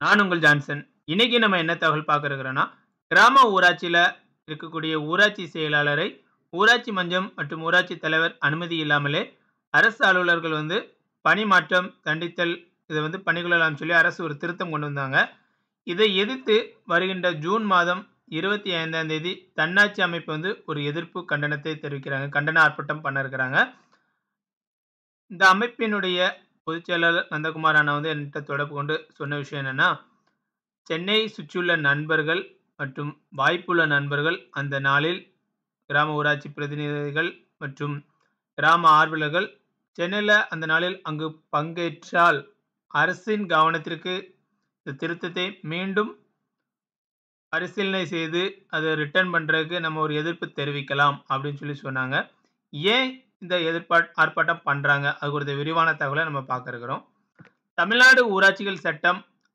நான் உங்கள் ஜான்சன். இன்னைக்கு நம்ம என்ன தகவல் பார்க்க இருக்கிறோம்னா, கிராம ஊராட்சியில இருக்கக்கூடிய ஊராட்சி செயலாளரை, ஊராட்சி மன்றம் மற்றும் ஊராட்சி தலைவர் அனுமதி இல்லாமலே அரசு அலுவலர்கள் வந்து பணி மாற்றம், தண்டித்தல் இத வந்து பண்ணிக்கொள்ளலாம்னு சொல்லி அரசு ஒரு திருத்தம் கொண்டு வந்தாங்க. இதை எதிர்த்து வருகின்ற ஜூன் மாதம் 25ஆம் தேதி தன்னாட்சி அமைப்பு வந்து ஒரு எதிர்ப்பு கண்டனத்தை தெரிவிக்கிறாங்க. கண்டன ஆர்ப்பாட்டம் பண்ண இருக்கிறாங்க. இந்த அமைப்பினுடைய பொதுச் செயலாளர் நந்தகுமார் அண்ணா வந்து என்கிட்ட தொடர்பு கொண்டு சொன்ன விஷயம் என்னன்னா, சென்னையை சுற்றியுள்ள நண்பர்கள் மற்றும் வாய்ப்புள்ள நண்பர்கள் அந்த நாளில் கிராம ஊராட்சி பிரதிநிதிகள் மற்றும் கிராம ஆர்வலர்கள் சென்னையில அந்த நாளில் அங்கு பங்கேற்றால் அரசின் கவனத்திற்கு இந்த திருத்தத்தை மீண்டும் பரிசீலனை செய்து அத ரிட்டர்ன் பண்றதுக்கு நம்ம ஒரு எதிர்ப்பு தெரிவிக்கலாம் அப்படின்னு சொல்லி சொன்னாங்க. ஏன் இந்த எதிர்ப்பாட் ஆர்ப்பாட்டம் பண்றாங்க? அது குறித்த விரிவான தகவல நம்ம பார்க்க இருக்கிறோம். தமிழ்நாடு ஊராட்சிகள் சட்டம்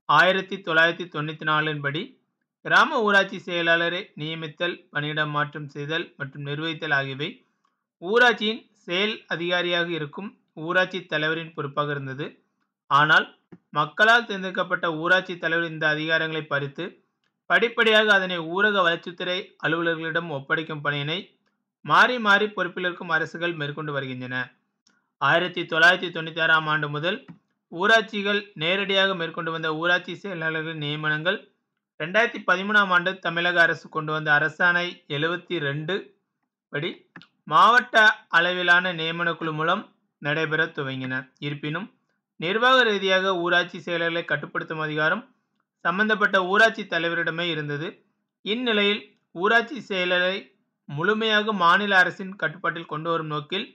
1994 படி கிராம ஊராட்சி செயலாளரை நியமித்தல், பணியிட மாற்றம் செய்தல் மற்றும் நிர்வகித்தல் ஆகியவை ஊராட்சியின் செயல் அதிகாரியாக இருக்கும் ஊராட்சி தலைவரின் பொறுப்பாக இருந்தது. ஆனால் மக்களால் தேர்ந்தெடுக்கப்பட்ட ஊராட்சி தலைவர் இந்த அதிகாரங்களை பறித்து, படிப்படியாக அதனை ஊரக வளர்ச்சித்துறை அலுவலர்களிடம் ஒப்படைக்கும் பணியினை மாறி மாறி பொறுப்பில் இருக்கும் அரசுகள் மேற்கொண்டு வருகின்றன. 1996ஆம் ஆண்டு முதல் ஊராட்சிகள் நேரடியாக மேற்கொண்டு வந்த ஊராட்சி செயலாளர்கள் நியமனங்கள் 2013ஆம் ஆண்டு தமிழக அரசு கொண்டு வந்த அரசாணை 72 படி மாவட்ட அளவிலான நியமனக்குழு மூலம் நடைபெறத் துவங்கின. இருப்பினும், நிர்வாக ரீதியாக ஊராட்சி செயலர்களை கட்டுப்படுத்தும் அதிகாரம் சம்பந்தப்பட்ட ஊராட்சி தலைவரிடமே இருந்தது. இந்நிலையில் ஊராட்சி செயலரை முழுமையாக மாநில அரசின் கட்டுப்பாட்டில் கொண்டு வரும் நோக்கில்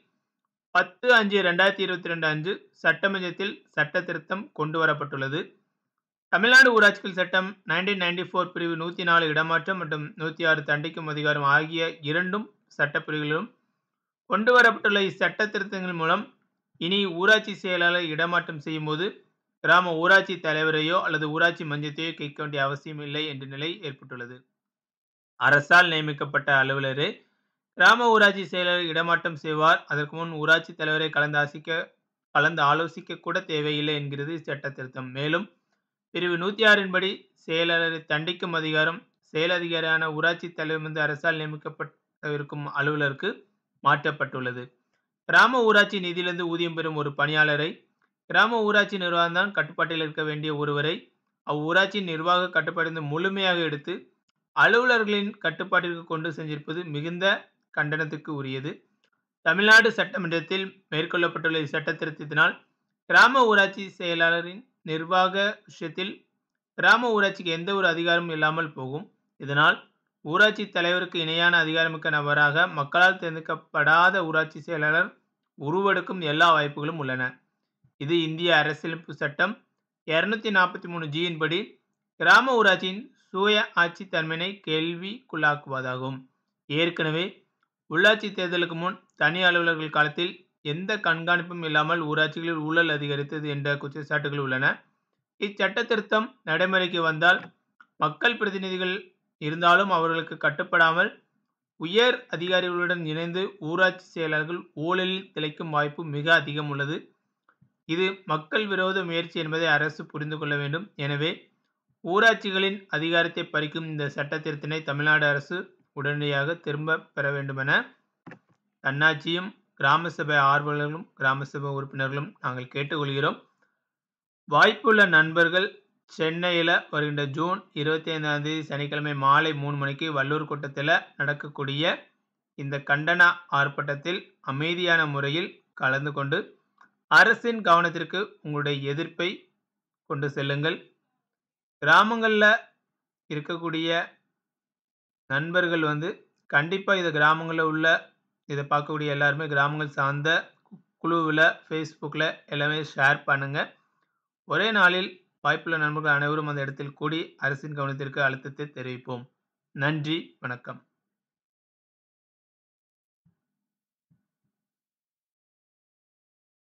10/5/2022 அன்று சட்டமன்றத்தில் சட்ட திருத்தம் கொண்டு வரப்பட்டுள்ளது. தமிழ்நாடு ஊராட்சிகள் சட்டம் 1994 பிரிவு 104 இடமாற்றம் மற்றும் 106 தண்டிக்கும் அதிகாரம் ஆகிய இரண்டும் சட்டப் பிரிவுகளிலும் கொண்டு வரப்பட்டுள்ள இச்சட்ட திருத்தங்கள் மூலம் இனி ஊராட்சி செயலாளர் இடமாற்றம் செய்யும்போது கிராம ஊராட்சி தலைவரையோ அல்லது ஊராட்சி மன்றத்தையோ கேட்க வேண்டிய அவசியம் இல்லை என்ற நிலை ஏற்பட்டுள்ளது. அரசால் நியமிக்கப்பட்ட அலுவலரே கிராம ஊராட்சி செயலரை இடமாற்றம் செய்வார். அதற்கு முன் ஊராட்சி தலைவரை கலந்து ஆசிக்க கலந்து ஆலோசிக்க கூட தேவையில்லை என்கிறது இச்சட்ட திருத்தம். மேலும் பிரிவு 106ன் படி செயலாளரை தண்டிக்கும் அதிகாரம் செயல் அதிகாரியான ஊராட்சி தலைவரிடமிருந்து அரசால் நியமிக்கப்படவிருக்கும் அலுவலருக்கு மாற்றப்பட்டுள்ளது. கிராம ஊராட்சி நிதியிலிருந்து ஊதியம் பெறும் ஒரு பணியாளரை, கிராம ஊராட்சி நிர்வாகம் தான் கட்டுப்பாட்டில் இருக்க வேண்டிய ஒருவரை அவ்வூராட்சியின் நிர்வாக கட்டுப்பாட்டிலிருந்து முழுமையாக எடுத்து அலுவலர்களின் கட்டுப்பாட்டிற்கு கொண்டு சென்றிருப்பது மிகுந்த கண்டனத்துக்கு உரியது. தமிழ்நாடு சட்டமன்றத்தில் மேற்கொள்ளப்பட்டுள்ள இச்சட்ட திருத்தத்தினால் கிராம ஊராட்சி செயலாளரின் நிர்வாக விஷயத்தில் கிராம ஊராட்சிக்கு எந்த ஒரு அதிகாரமும் இல்லாமல் போகும். இதனால் ஊராட்சி தலைவருக்கு இணையான அதிகாரமிக்க நபராக மக்களால் தேர்ந்தெடுக்கப்படாத ஊராட்சி செயலாளர் உருவெடுக்கும் எல்லா வாய்ப்புகளும் உள்ளன. இது இந்திய அரசியலமைப்பு சட்டம் 243 படி கிராம ஊராட்சியின் சுய ஆட்சி தன்மையினை கேள்விக்குள்ளாக்குவதாகும். ஏற்கனவே உள்ளாட்சி தேர்தலுக்கு முன் தனி அலுவலர்கள் காலத்தில் எந்த கண்காணிப்பும் இல்லாமல் ஊராட்சிகளில் ஊழல் அதிகரித்தது என்ற குற்றச்சாட்டுகள் உள்ளன. இச்சட்ட திருத்தம் நடைமுறைக்கு வந்தால் மக்கள் பிரதிநிதிகள் இருந்தாலும் அவர்களுக்கு கட்டுப்படாமல் உயர் அதிகாரிகளுடன் இணைந்து ஊராட்சி செயலாளர்கள் ஊழலில் திளைக்கும் வாய்ப்பு மிக அதிகம் உள்ளது. இது மக்கள் விரோத முயற்சி என்பதை அரசு புரிந்து கொள்ள வேண்டும். எனவே ஊராட்சிகளின் அதிகாரத்தை பறிக்கும் இந்த சட்ட திருத்தத்தினை தமிழ்நாடு அரசு உடனடியாக திரும்பப் பெற வேண்டுமென தன்னாட்சியும், கிராம சபை ஆர்வலர்களும், கிராம சபை உறுப்பினர்களும் நாங்கள் கேட்டுக் கொள்கிறோம். வாய்ப்புள்ள நண்பர்கள் சென்னையில வருகின்ற ஜூன் 25ஆம் தேதி சனிக்கிழமை மாலை 3 மணிக்கு வள்ளூர் கோட்டத்தில நடக்கக்கூடிய இந்த கண்டன ஆர்ப்பாட்டத்தில் அமைதியான முறையில் கலந்து கொண்டு அரசின் கவனத்திற்கு உங்களுடைய எதிர்ப்பை கொண்டு செல்லுங்கள். கிராமங்கள்ல இருக்கக்கூடிய நண்பர்கள் வந்து கண்டிப்பா இத கிராமங்கள்ல உள்ள இத பார்க்கக்கூடிய எல்லாருமே கிராமங்கள் சார்ந்த குழுவுல, Facebookல எல்லாமே ஷேர் பண்ணுங்க. ஒரே நாளில் வாய்ப்புள்ள நண்பர்கள் அனைவரும் அந்த இடத்தில் கூடி அரசின் கவனத்திற்கு அழுத்தத்தை தெரிவிப்போம். நன்றி, வணக்கம்.